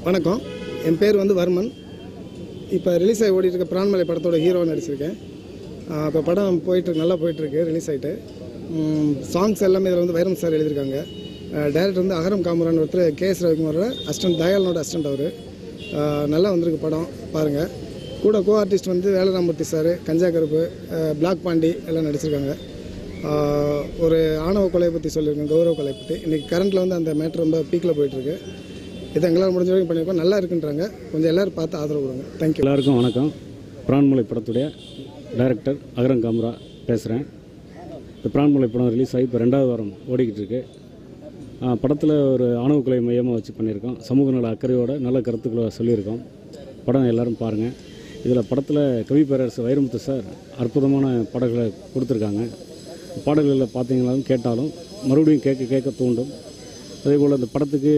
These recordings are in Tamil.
வணக்கம் என் பேர் வந்து வர்மன் இப்போ ரிலீஸ் ஆகி ஓடிட்டு இருக்க பிரான்மலை படத்தோட ஹீரோ நடிச்சிருக்கேன் இப்போ படம் போயிட்டு நல்லா போயிட்டுருக்கு ரிலீஸ் ஆகிட்டு சாங்ஸ் எல்லாமே இதில் வந்து வைரம் சார் எழுதியிருக்காங்க டைரக்டர் வந்து அகரம் காமரான் ஒருத்தர் கே எஸ் ரவிக்குமாரோட அசிஸ்டன்ட் தயாலனோட அசிஸ்டன்ட் அவர் நல்லா வந்திருக்கு படம் பாருங்கள் கூட கோ ஆர்டிஸ்ட் வந்து வேலராமூர்த்தி சார் கஞ்சா கருப்பு அஹ், பிளாக் பாண்டி எல்லாம் நடிச்சிருக்காங்க ஆஹ் ஒரு ஆணவ கொலையை பற்றி சொல்லியிருக்கேன் கௌரவ கொலை பற்றி இன்றைக்கி கரண்ட்டில் வந்து அந்த மேட்ரு ரொம்ப பீக்கில் போயிட்டுருக்கு இது எங்களால் முடிஞ்ச வரைக்கும் பண்ணியிருக்கோம் நல்லா இருக்குன்றாங்க கொஞ்சம் எல்லோரும் பார்த்து ஆதரவு கொடுங்க தேங்க்யூ எல்லாருக்கும் வணக்கம் பிரான்மலை படத்துடைய டைரக்டர் அகரம் காம்ரா பேசுகிறேன் இந்த பிரான்மலை படம் ரிலீஸ் ஆகி இப்போ ரெண்டாவது வாரம் ஓடிக்கிட்டு இருக்கு படத்தில் ஒரு ஆணவ கொலை மையமாக வச்சு பண்ணியிருக்கோம் சமூக நல அக்கறையோட நல்ல கருத்துக்களை சொல்லியிருக்கோம் படம் எல்லாரும் பாருங்கள் இதில் படத்தில் கவி பேரரசு வைரமுத்து சார் அற்புதமான பாடல்களை கொடுத்துருக்காங்க பாடல்களில் பார்த்தீங்கன்னாலும் கேட்டாலும் மறுபடியும் கேட்க கேட்க தூண்டும் அதே போல் அந்த படத்துக்கு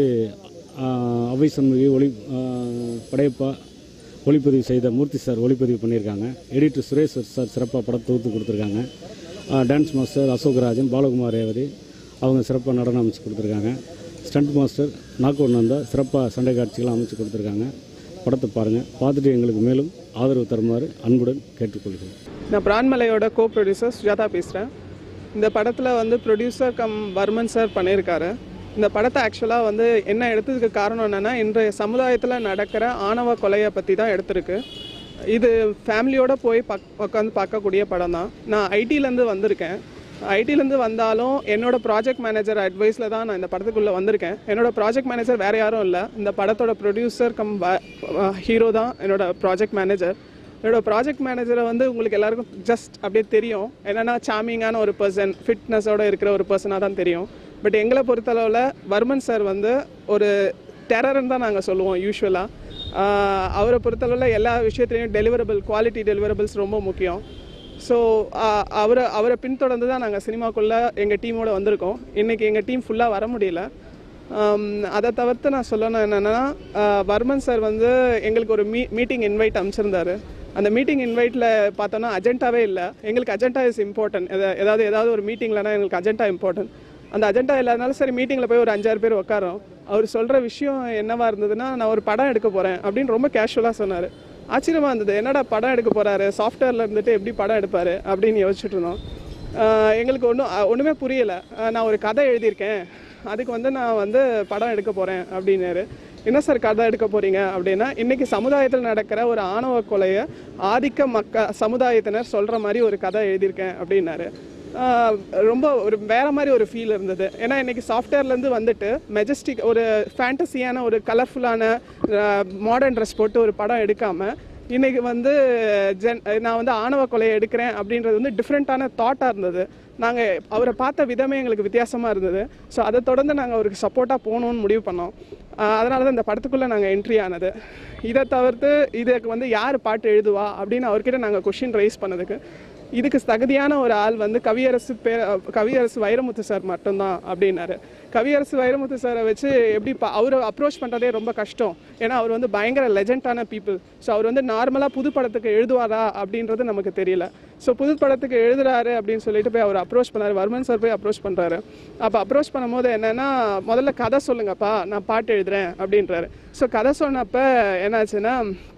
ஆஹ், அவை சண்முகி ஒளி ஆஹ், படையப்பா ஒளிப்பதிவு செய்த மூர்த்தி சார் ஒளிப்பதிவு பண்ணியிருக்காங்க எடிட்டர் சுரேஷ் சார் சிறப்பாக படம் தொகுத்து கொடுத்துருக்காங்க ஆஹ், டான்ஸ் மாஸ்டர் அசோக்ராஜன் பாலகுமார் ரேவதி அவங்க சிறப்பாக நடனம் அமைச்சு கொடுத்துருக்காங்க ஸ்டண்ட் மாஸ்டர் நாகூர் நந்தா சிறப்பாக சண்டை காட்சிகள் அமைச்சு கொடுத்துருக்காங்க படத்தை பாருங்கள் பார்த்துட்டு எங்களுக்கு மேலும் ஆதரவு தருமாறு அன்புடன் கேட்டுக்கொள்கிறேன் நான் பிரான்மலையோட கோ ப்ரொடியூசர் சுஜாதா பேசுகிறேன் இந்த படத்தில் வந்து ப்ரொடியூசர் கம் வர்மன் சார் பண்ணியிருக்காரு இந்த படத்தை ஆக்சுவலாக வந்து என்ன எடுத்ததுக்கு காரணம் என்னென்னா இன்றைய சமுதாயத்தில் நடக்கிற ஆணவ கொலையை பற்றி தான் எடுத்திருக்கு இது ஃபேமிலியோட போய் பக் உட்காந்து பார்க்கக்கூடிய படம் தான் நான் ஐடிலேருந்து வந்திருக்கேன் ஐடிலேருந்து வந்தாலும் என்னோட ப்ராஜெக்ட் மேனேஜர் அட்வைஸில் தான் நான் இந்த படத்துக்குள்ளே வந்திருக்கேன் என்னோட ப்ராஜெக்ட் மேனேஜர் வேறு யாரும் இல்லை இந்த படத்தோட ப்ரொடியூசர் கம் ஹீரோ தான் என்னோட ப்ராஜெக்ட் மேனேஜர் என்னோட ப்ராஜெக்ட் மேனேஜரை வந்து உங்களுக்கு எல்லாருக்கும் ஜஸ்ட் அப்படியே தெரியும் என்னன்னா சாமிங்கான ஒரு பர்சன் ஃபிட்னஸோட இருக்கிற ஒரு பர்சனாக தான் தெரியும் பட் எங்களை பொறுத்தளவில் வர்மன் சார் வந்து ஒரு டெரர்னு தான் நாங்கள் சொல்லுவோம் யூஸ்வலாக அவரை பொறுத்தளவில் எல்லா விஷயத்துலையும் டெலிவரபிள் குவாலிட்டி டெலிவரபிள்ஸ் ரொம்ப முக்கியம் ஸோ அவரை அவரை பின்தொடர்ந்து தான் நாங்கள் சினிமாக்குள்ளே எங்கள் டீமோட வந்திருக்கோம் இன்றைக்கி எங்கள் டீம் ஃபுல்லாக வர முடியல ஆம், அதை தவிர்த்து நான் சொல்லணும் என்னென்னா வர்மன் சார் வந்து எங்களுக்கு ஒரு மீ மீட்டிங் இன்வைட் அனுப்பிச்சிருந்தாரு அந்த மீட்டிங் இன்வைட்டில் பார்த்தோன்னா அஜெண்டாவே இல்லை எங்களுக்கு அஜெண்டா இஸ் இம்பார்ட்டன்ட் ஏதாவது ஏதாவது ஒரு மீட்டிங்லனா எங்களுக்கு அஜெண்டா இம்பார்ட்டன்ட் அந்த அஜெண்டா இல்லாதனால சரி மீட்டிங்கில் போய் ஒரு அஞ்சாறு பேர் உட்காரோம் அவர் சொல்கிற விஷயம் என்னவா இருந்ததுன்னா நான் ஒரு படம் எடுக்க போகிறேன் அப்படின்னு ரொம்ப கேஷுவலாக சொன்னார் ஆச்சரியமாக இருந்தது என்னடா படம் எடுக்க போகிறாரு சாஃப்ட்வேரில் இருந்துட்டு எப்படி படம் எடுப்பார் அப்படின்னு யோசிச்சுட்டு இருந்தோம் ஆஹ் எங்களுக்கு ஒன்றும் ஒன்றுமே புரியலை நான் ஒரு கதை எழுதியிருக்கேன் அதுக்கு வந்து நான் வந்து படம் எடுக்க போகிறேன் அப்படின்னாரு என்ன சார் கதை எடுக்க போகிறீங்க அப்படின்னா இன்றைக்கி சமுதாயத்தில் நடக்கிற ஒரு ஆணவ கொலையை ஆதிக்க மக்க சமுதாயத்தினர் சொல்கிற மாதிரி ஒரு கதை எழுதியிருக்கேன் அப்படின்னாரு ஆஹ் ரொம்ப ஒரு வேற மாதிரி ஒரு ஃபீல் இருந்தது ஏன்னா இன்னைக்கு சாஃப்ட்வேர்லேருந்து வந்துட்டு மெஜஸ்டிக் ஒரு ஃபேண்டசியான ஒரு கலர்ஃபுல்லான மாடர்ன் ட்ரெஸ் போட்டு ஒரு படம் எடுக்காமல் இன்னைக்கு வந்து ஜென் நான் வந்து ஆணவ கொலையை எடுக்கிறேன் அப்படின்றது வந்து டிஃப்ரெண்ட்டான தாட்டாக இருந்தது நாங்கள் அவரை பார்த்த விதமே எங்களுக்கு வித்தியாசமாக இருந்தது ஸோ அதை தொடர்ந்து நாங்கள் அவருக்கு சப்போர்ட்டாக போகணும்னு முடிவு பண்ணோம் அதனால தான் இந்த படத்துக்குள்ளே நாங்கள் என்ட்ரி ஆனது இதை தவிர்த்து இதுக்கு வந்து யார் பாட்டு எழுதுவா அப்படின்னு அவர்கிட்ட நாங்கள் கொஷின் ரைஸ் பண்ணதுக்கு இதுக்கு தகுதியான ஒரு ஆள் வந்து கவியரசு பே கவியரசு வைரமுத்து சார் மட்டும்தான் அப்படின்னாரு கவியரசு வைரமுத்து சாரை வச்சு எப்படி பா அவரை அப்ரோச் பண்ணுறதே ரொம்ப கஷ்டம் ஏன்னா அவர் வந்து பயங்கர லெஜெண்டான பீப்புள் ஸோ அவர் வந்து நார்மலாக புது படத்துக்கு எழுதுவாரா அப்படின்றது நமக்கு தெரியல ஸோ புது படத்துக்கு எழுதுறாரு அப்படின்னு சொல்லிட்டு போய் அவர் அப்ரோச் பண்ணாரு வர்மன் சார் போய் அப்ரோச் பண்ணுறாரு அப்போ அப்ரோச் பண்ணும்போது என்னன்னா முதல்ல கதை சொல்லுங்கப்பா நான் பாட்டு எழுதுறேன் அப்படின்றாரு ஸோ கதை சொன்னப்போ என்னாச்சுன்னா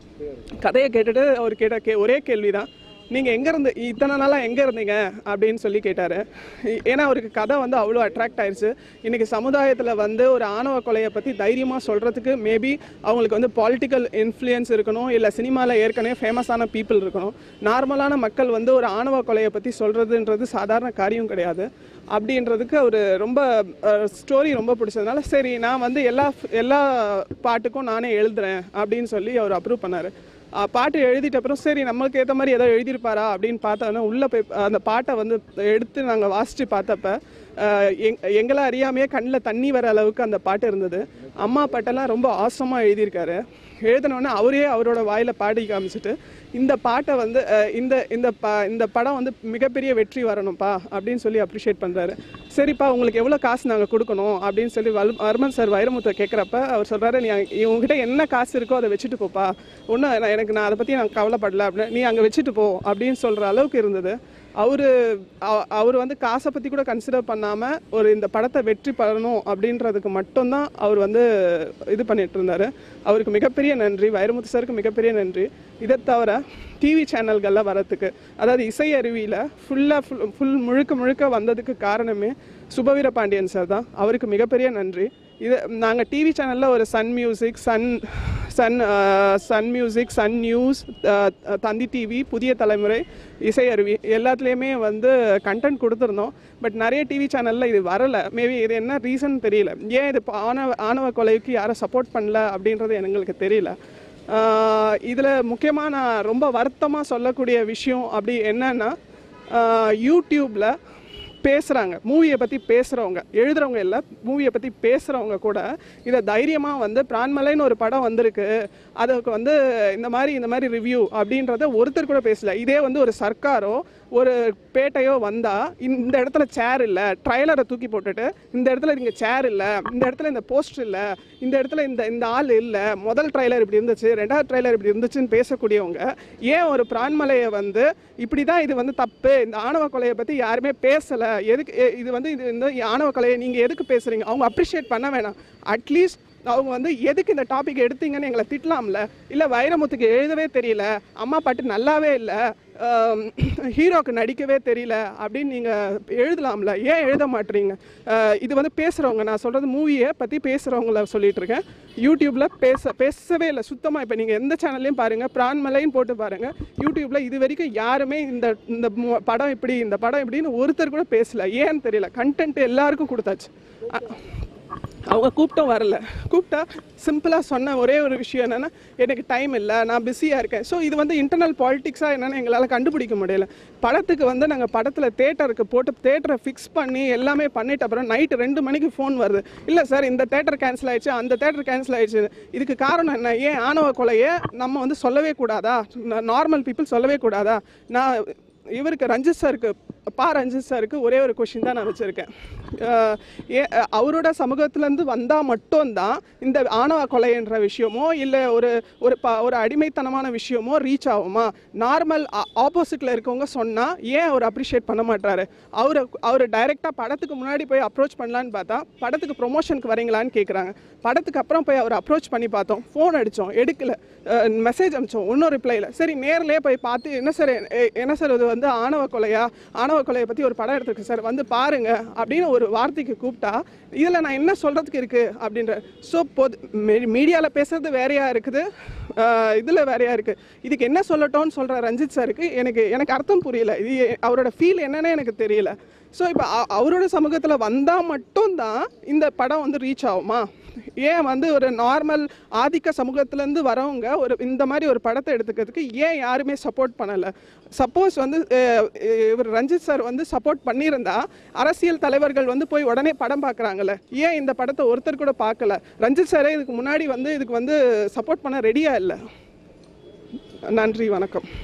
கதையை கேட்டுட்டு அவர் கேட்ட கே ஒரே கேள்வி தான் நீங்கள் எங்கே இருந்து இத்தனை நாளாக எங்கே இருந்தீங்க அப்படின்னு சொல்லி கேட்டார் ஏன்னா அவருக்கு கதை வந்து அவ்வளோ அட்ராக்ட் ஆயிடுச்சு இன்றைக்கி சமுதாயத்தில் வந்து ஒரு ஆணவ கொலையை பற்றி தைரியமாக சொல்கிறதுக்கு மேபி அவங்களுக்கு வந்து பாலிட்டிக்கல் இன்ஃப்ளூயன்ஸ் இருக்கணும் இல்லை சினிமாவில் ஏற்கனவே ஃபேமஸான பீப்புள் இருக்கணும் நார்மலான மக்கள் வந்து ஒரு ஆணவ கொலையை பற்றி சொல்கிறதுன்றது சாதாரண காரியம் கிடையாது அப்படின்றதுக்கு அவர் ரொம்ப ஸ்டோரி ரொம்ப பிடிச்சதுனால சரி நான் வந்து எல்லா எல்லா பாட்டுக்கும் நானே எழுதுறேன் அப்படின்னு சொல்லி அவர் அப்ரூவ் பண்ணார் அஹ் பாட்டு எழுதிட்ட அப்புறம் சரி நம்மளுக்கு ஏற்ற மாதிரி ஏதோ எழுதியிருப்பாரா அப்படின்னு பார்த்தோன்னா உள்ளே போய் அந்த பாட்டை வந்து எடுத்து நாங்கள் வாசித்து பார்த்தப்ப அஹ் எங் எங்களை அறியாமையே கண்ணில் தண்ணி வர அளவுக்கு அந்த பாட்டு இருந்தது அம்மா பாட்டெல்லாம் ரொம்ப ஆசமாக எழுதியிருக்காரு எழுதினோடனே அவரே அவரோட வாயில் பாடி காமிச்சிட்டு இந்த பாட்டை வந்து அஹ் இந்த இந்த ப இந்த படம் வந்து மிகப்பெரிய வெற்றி வரணும்ப்பா அப்படின்னு சொல்லி அப்ரிஷியேட் பண்ணுறாரு சரிப்பா உங்களுக்கு எவ்வளோ காசு நாங்கள் கொடுக்கணும் அப்படின்னு சொல்லி வல் வர்மன் சார் வைரமுத்தை கேட்குறப்ப அவர் சொல்கிறாரு நீ அங்க- உங்ககிட்ட என்ன காசு இருக்கோ அதை வச்சுட்டு போப்பா ஒன்றும் எனக்கு நான் அதை பற்றி நான் கவலைப்படல அப்படின்னு நீ அங்கே வச்சுட்டு போ அப்படின்னு சொல்கிற அளவுக்கு இருந்தது அவர் அவர் வந்து காசை பற்றி கூட கன்சிடர் பண்ணாமல் ஒரு இந்த படத்தை வெற்றி பெறணும் அப்படின்றதுக்கு மட்டும்தான் அவர் வந்து இது பண்ணிட்டு இருந்தார் அவருக்கு மிகப்பெரிய நன்றி வைரமுத்து சாருக்கு மிகப்பெரிய நன்றி இதை தவிர டிவி சேனல்களில் வரத்துக்கு அதாவது இசை அருவியில் ஃபுல்லாக ஃபுல் ஃபுல் முழுக்க முழுக்க வந்ததுக்கு காரணமே சுபவீர பாண்டியன் சார் தான் அவருக்கு மிகப்பெரிய நன்றி இது நாங்கள் டிவி சேனலில் ஒரு Sun Music Sun Sun Sun Music Sun News Thanthi TV Puthiya Thalaimurai இசை அருவி எல்லாத்துலேயுமே வந்து கண்டென்ட் கொடுத்துருந்தோம் பட் நிறைய டிவி சேனலில் இது வரலை மேபி இது என்ன ரீசன் தெரியல ஏன் இது இப்போ ஆணவ ஆணவ கொலைக்கு யாரும் சப்போர்ட் பண்ணல அப்படின்றது எங்களுக்கு தெரியல இதில் முக்கியமாக நான் ரொம்ப வருத்தமாக சொல்லக்கூடிய விஷயம் அப்படி என்னன்னா யூடியூப்பில் பேசுகிறாங்க மூவியை பற்றி பேசுகிறவங்க எழுதுகிறவங்க இல்லை மூவியை பற்றி பேசுகிறவங்க கூட இதை தைரியமாக வந்து பிரான்மலைன்னு ஒரு படம் வந்திருக்கு அதுக்கு வந்து இந்த மாதிரி இந்த மாதிரி ரிவ்யூ அப்படின்றத ஒருத்தர் கூட பேசல இதே வந்து ஒரு சர்க்காரோ ஒரு பேட்டையோ வந்தால் இந்த இடத்துல சேர் இல்லை ட்ரைலரை தூக்கி போட்டுட்டு இந்த இடத்துல இங்கே சேர் இல்லை இந்த இடத்துல இந்த போஸ்டர் இல்லை இந்த இடத்துல இந்த இந்த ஆள் இல்லை முதல் ட்ரைலர் இப்படி இருந்துச்சு ரெண்டாவது ட்ரைலர் இப்படி இருந்துச்சுன்னு பேசக்கூடியவங்க ஏன் ஒரு பிரான்மலையை வந்து இப்படி தான் இது வந்து தப்பு இந்த ஆணவ கொலையை பற்றி யாருமே பேசலை எதுக்கு எ- இது வந்து இது இந்த ஆணவ கொலையை நீங்கள் எதுக்கு பேசுகிறீங்க அவங்க அப்ரிஷியேட் பண்ண வேணாம் அட்லீஸ்ட் அவங்க வந்து எதுக்கு இந்த டாபிக் எடுத்தீங்கன்னு எங்களை திட்டலாம்ல இல்லை வைரமுத்துக்கு எழுதவே தெரியல அம்மா பாட்டு நல்லாவே இல்லை ஹீரோக்கு நடிக்கவே தெரியல அப்படின்னு நீங்கள் எழுதலாம்ல ஏன் எழுத மாட்டீங்க அஹ் இது வந்து பேசுகிறவங்க நான் சொல்கிறது மூவியை பற்றி பேசுகிறவங்கள சொல்லிட்டு இருக்கேன் யூடியூப்பில் பேச பேசவே இல்லை சுத்தமாக இப்போ நீங்கள் எந்த சேனல்லையும் பாருங்கள் பிரான்மலைன்னு போட்டு பாருங்கள் யூடியூப்பில் இது வரைக்கும் யாருமே இந்த இந்த மு- படம் இப்படி இந்த படம் இப்படின்னு ஒருத்தர் கூட பேசல ஏன்னு தெரியல கண்டென்ட் எல்லாருக்கும் கொடுத்தாச்சு அ- அவங்க கூப்பிட்டும் வரல கூப்பிட்டா சிம்பிளாக சொன்ன ஒரே ஒரு விஷயம் என்னென்னா எனக்கு டைம் இல்லை நான் பிஸியாக இருக்கேன் ஸோ இது வந்து இன்டர்னல் பாலிட்டிக்ஸாக என்னென்னு எங்களால் கண்டுபிடிக்க முடியல படத்துக்கு வந்து நாங்கள் படத்தில் தேட்டருக்கு போட்டு தேட்டரை ஃபிக்ஸ் பண்ணி எல்லாமே பண்ணிட்ட அப்புறம் நைட்டு ரெண்டு மணிக்கு ஃபோன் வருது இல்லை சார் இந்த தேட்டர் கேன்சல் ஆயிடுச்சு அந்த தேட்டர் கேன்சல் ஆயிடுச்சு இதுக்கு காரணம் என்ன ஏன் ஆணவ கொலையை நம்ம வந்து சொல்லவே கூடாதா நார்மல் பீப்புள் சொல்லவே கூடாதா நான் இவருக்கு ரஞ்சித் சாருக்கு பா ரஞ்சித் சாருக்கு ஒரே ஒரு கொஷின் தான் நான் வச்சுருக்கேன் அஹ் ஏ- அவரோட சமூகத்திலேருந்து வந்தால் மட்டும்தான் இந்த ஆணவ கொலைன்ற விஷயமோ இல்லை ஒரு ஒரு ப ஒரு அடிமைத்தனமான விஷயமோ ரீச் ஆகுமா நார்மல் ஆப்போசிட்டில் இருக்கவங்க சொன்னால் ஏன் அவர் அப்ரிஷியேட் பண்ண மாட்டாரு அவர் அவர் டைரெக்டாக படத்துக்கு முன்னாடி போய் அப்ரோச் பண்ணலான்னு பார்த்தா படத்துக்கு ப்ரொமோஷனுக்கு வரீங்களான்னு கேட்குறாங்க படத்துக்கு அப்புறம் போய் அவர் அப்ரோச் பண்ணி பார்த்தோம் ஃபோன் அடித்தோம் எடுக்கல மெசேஜ் அனுப்பிச்சோம் ஒன்றும் ரிப்ளை இல்லை சரி நேர்லயே போய் பார்த்து என்ன சார் எ- என்ன சார் இது வந்து ஆணவ கொலையா ஆணவ கொலையை பற்றி ஒரு படம் எடுத்திருக்கு சார் வந்து பாருங்க அப்படின்னு ஒரு வார்த்தைக்கு கூப்பிட்டா இதில் நான் என்ன சொல்கிறதுக்கு இருக்குது அப்படின்ற ஸோ பொது மீடியாவில் பேசுறது வேறையா இருக்குது இதில் வேறையா இருக்குது இதுக்கு என்ன சொல்லட்டோம்னு சொல்கிற ரஞ்சித் சாருக்கு எனக்கு எனக்கு அர்த்தம் புரியல இது எ- அவரோட ஃபீல் என்னன்னு எனக்கு தெரியல ஸோ இப்போ அவரோட சமூகத்தில் வந்தால் மட்டும்தான் இந்த படம் வந்து ரீச் ஆகுமா ஏன் வந்து ஒரு நார்மல் ஆதிக்க சமூகத்திலேருந்து வரவங்க ஒரு இந்த மாதிரி ஒரு படத்தை எடுத்துக்கிறதுக்கு ஏன் யாருமே சப்போர்ட் பண்ணலை சப்போஸ் வந்து அஹ், இவர் ரஞ்சித் சார் வந்து சப்போர்ட் பண்ணியிருந்தா அரசியல் தலைவர்கள் வந்து போய் உடனே படம் பார்க்குறாங்கல்ல ஏன் இந்த படத்தை ஒருத்தர் கூட பார்க்கல ரஞ்சித் சாரே இதுக்கு முன்னாடி வந்து இதுக்கு வந்து சப்போர்ட் பண்ண ரெடியாக இல்லை நன்றி வணக்கம்